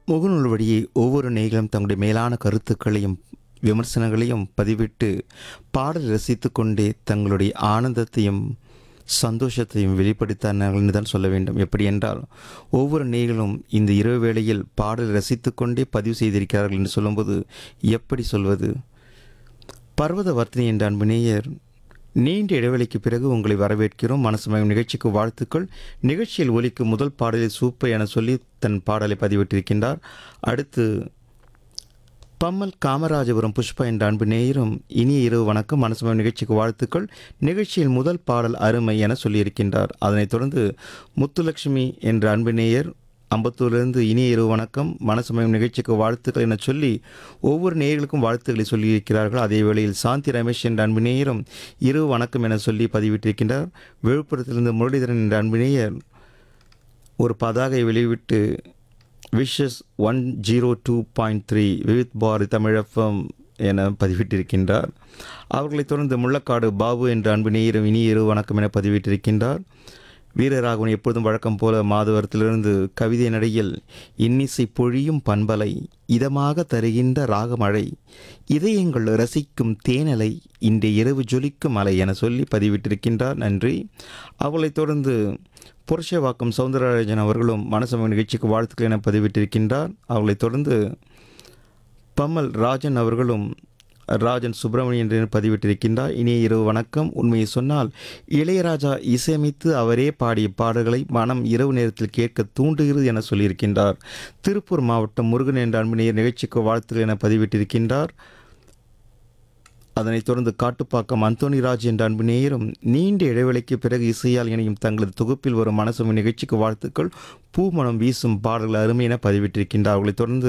முகநூல் வழியே ஒவ்வொரு நேயர்களும் தங்களுடைய மேலான கருத்துக்களையும் விமர்சனங்களையும் பதிவிட்டு பாடல் ரசித்து கொண்டே தங்களுடைய ஆனந்தத்தையும் சந்தோஷத்தையும் வெளிப்படுத்தினார்கள் என்று தான் சொல்ல வேண்டும் எப்படி என்றால் ஒவ்வொரு நேயர்களும் இந்த இரவு வேளையில் பாடல் ரசித்து கொண்டே பதிவு செய்திருக்கிறார்கள் என்று சொல்லும்போது எப்படி சொல்வது பர்வத வர்த்தினி என்ற அன்பு நேயர் நீண்ட இடைவெளிக்கு பிறகு உங்களை வரவேற்கிறோம் மனசு மயம் நிகழ்ச்சிக்கு வாழ்த்துக்கள் நிகழ்ச்சியில் ஒலிக்கும் முதல் பாடலில் சூப்பர் என சொல்லி தன் பாடலை பதிவிட்டிருக்கின்றார் அடுத்து பம்மல் காமராஜபுரம் புஷ்பா என்ற அன்பு நேயரும் இனிய இரவு வணக்கம் மனசுமயம் நிகழ்ச்சிக்கு வாழ்த்துக்கள் நிகழ்ச்சியில் முதல் பாடல் அருமை என சொல்லியிருக்கின்றார் அதனைத் தொடர்ந்து முத்துலட்சுமி என்ற அன்பு நேயர் அம்பத்தூரிலிருந்து இனிய இரவு வணக்கம் மனசுமயம் நிகழ்ச்சிக்கு வாழ்த்துக்கள் என சொல்லி ஒவ்வொரு நேயர்களுக்கும் வாழ்த்துக்களை சொல்லியிருக்கிறார்கள் அதே வேளையில் சாந்தி ரமேஷ் என்ற அன்பு நேயரும் இரவு வணக்கம் என சொல்லி பதிவிட்டிருக்கின்றார் விழுப்புரத்திலிருந்து முரளிதரன் என்ற அன்பு நேயர் ஒரு பதாகை வெளிவிட்டு wishes one zero two point three Vividh Bharati தமிழப்பம் என பதிவிட்டிருக்கின்றார் அவர்களைத் தொடர்ந்து முள்ளக்காடு பாபு என்ற அன்பு நேயரும் இனிய இரு வணக்கம் என பதிவிட்டிருக்கின்றார் வீரராகவன் எப்பொழுதும் வழக்கம் போல மாதவரத்திலிருந்து கவிதை நடையில் இன்னிசை பொழியும் பண்பலை இதமாக தருகின்ற ராகமழை இதயங்கள் ரசிக்கும் தேனலை இன்றைய இரவு ஜொலிக்கும் அலை என சொல்லி பதிவிட்டிருக்கின்றார் நன்றி அவளைத் தொடர்ந்து புருஷவாக்கம் சவுந்தரராஜன் அவர்களும் மனசம நிகழ்ச்சிக்கு வாழ்த்துக்கள் என பதிவிட்டிருக்கின்றார் அவளைத் தொடர்ந்து பம்மல் ராஜன் அவர்களும் ராஜன் சுப்பிரமணியன் என்று பதிவிட்டிருக்கின்றார் இனிய இரவு வணக்கம் உண்மையை சொன்னால் இளையராஜா இசையமைத்து அவரே பாடிய பாடல்களை மனம் இரவு நேரத்தில் கேட்க தூண்டுகிறது என சொல்லியிருக்கின்றார் திருப்பூர் மாவட்டம் முருகன் என்ற அன்பினையர் நிகழ்ச்சிக்கு வாழ்த்துக்கள் என பதிவிட்டிருக்கின்றார் அதனைத் தொடர்ந்து காட்டுப்பாக்கம் அந்தோனி ராஜ் என்ற அன்பு நேயரும் நீண்ட இடைவெளிக்கு பிறகு இசையால் இணையும் தங்களது தொகுப்பில் வரும் மனசுமை நிகழ்ச்சிக்கு வாழ்த்துக்கள் பூமணம் வீசும் பாடல்கள் அருமை என பதிவிட்டிருக்கின்றார் அவர்களைத் தொடர்ந்து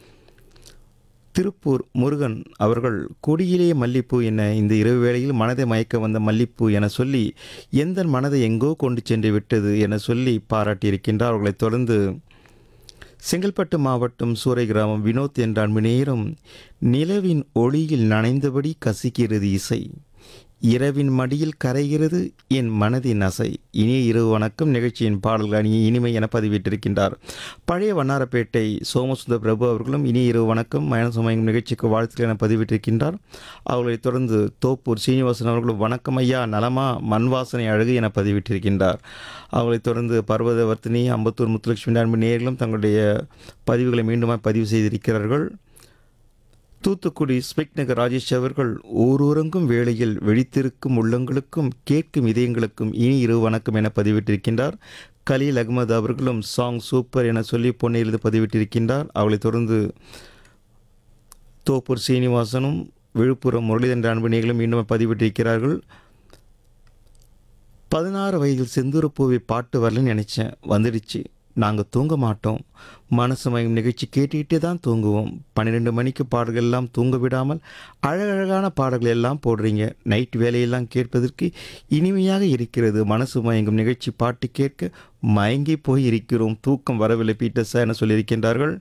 திருப்பூர் முருகன் அவர்கள் கொடியிலே மல்லிப்பூ என இந்த இரவு வேளையில் மனதை மயக்க வந்த மல்லிப்பூ என சொல்லி எந்த மனதை எங்கோ கொண்டு சென்று விட்டது என சொல்லி பாராட்டியிருக்கின்றார் அவர்களைத் தொடர்ந்து செங்கல்பட்டு மாவட்டம் சூறை கிராமம் வினோத் என்ற அன்பு நேரம் நிலவின் ஒளியில் நனைந்தபடி கசிக்கிறது இசை இரவின் மடியில் கரைகிறது என் மனதின் அசை இனிய இரவு வணக்கம் நிகழ்ச்சியின் பாடல்கள் அணிய இனிமை என பதிவிட்டிருக்கின்றார் பழைய வண்ணாரப்பேட்டை சோமசுந்தர் பிரபு அவர்களும் இனிய இரவு வணக்கம் மயனசமயம் நிகழ்ச்சிக்கு வாழ்த்துக்கள் என பதிவிட்டிருக்கின்றார் அவர்களைத் தொடர்ந்து தோப்பூர் சீனிவாசன் அவர்களும் வணக்கம் ஐயா நலமா மண் வாசனை அழகு என பதிவிட்டிருக்கின்றார் அவர்களைத் தொடர்ந்து பர்வதவர்த்தினி அம்பத்தூர் முத்துலட்சுமி அன்பு நேர்களும் தங்களுடைய பதிவுகளை மீண்டுமாய் பதிவு செய்திருக்கிறார்கள் தூத்துக்குடி ஸ்பிக் நகர் ராஜேஷ் அவர்கள் ஊரூரங்கும் வேளையில் வெடித்திருக்கும் உள்ளங்களுக்கும் கேட்கும் இதயங்களுக்கும் இனி இரு வணக்கம் என பதிவிட்டிருக்கின்றார் கலீல் அகமது அவர்களும் சாங் சூப்பர் என சொல்லி பொன்னையிலிருந்து பதிவிட்டிருக்கின்றார் அவளைத் தொடர்ந்து தோப்பூர் சீனிவாசனும் விழுப்புரம் முரளிதரன் அன்பணிகளும் மீண்டும் பதிவிட்டிருக்கிறார்கள் பதினாறு வயதில் செந்தூரப்பூவை பாட்டு வரலன்னு நினச்சேன் வந்துடுச்சு நாங்கள் தூங்க மாட்டோம் மனசு மயம் நிகழ்ச்சி கேட்டுக்கிட்டே தான் தூங்குவோம் பன்னிரெண்டு மணிக்கு பாடல்கள் எல்லாம் தூங்க விடாமல் அழகழகான பாடல்கள் எல்லாம் போடுறீங்க நைட் வேலையெல்லாம் கேட்பதற்கு இனிமையாக இருக்கிறது மனசு மயங்கும் நிகழ்ச்சி பாட்டு கேட்க மயங்கி போய் இருக்கிறோம் தூக்கம் வரவில்லை பீட்டர்ஸா என சொல்லியிருக்கின்றார்கள்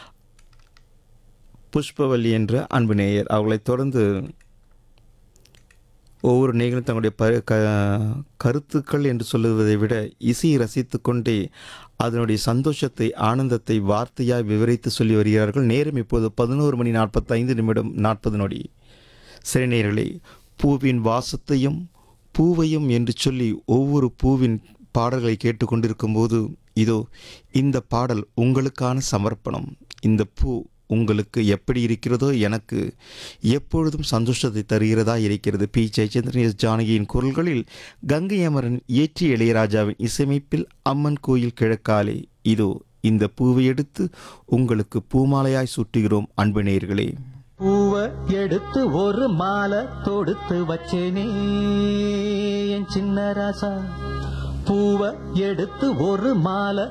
புஷ்பவல்லி என்ற அன்பு நேயர் அவர்களைத் தொடர்ந்து ஒவ்வொரு நேயர்களும் தங்களுடைய ப க கருத்துக்கள் என்று சொல்லுவதை விட இசையை ரசித்து கொண்டே அதனுடைய சந்தோஷத்தை ஆனந்தத்தை வார்த்தையாய் விவரித்து சொல்லி வருகிறார்கள் நேரம் இப்போது பதினோரு மணி நாற்பத்தைந்து நிமிடம் நாற்பது நொடி சரி நேயர்களே பூவின் வாசத்தையும் பூவையும் என்று சொல்லி ஒவ்வொரு பூவின் பாடல்களை கேட்டுக்கொண்டிருக்கும் போது இதோ இந்த பாடல் உங்களுக்கான சமர்ப்பணம் இந்த பூ உங்களுக்கு எப்படி இருக்கிறதோ எனக்கு எப்பொழுதும் சந்தோஷத்தை தருகிறதா இருக்கிறது பி ஜெயச்சந்திரன் எஸ் ஜானகியின் குரல்களில் கங்கை அமரன் ஏற்றி இளையராஜாவின் இசையமைப்பில் அம்மன் கோயில் கிழக்காலே இதோ இந்த பூவை எடுத்து உங்களுக்கு பூமாலையாய் சுட்டுகிறோம் அன்பு நேயர்களே பூவ எடுத்து ஒரு மாலை தொடுத்து வச்சேனே என் சின்ன ராசா பூவ எடுத்து ஒரு மாலை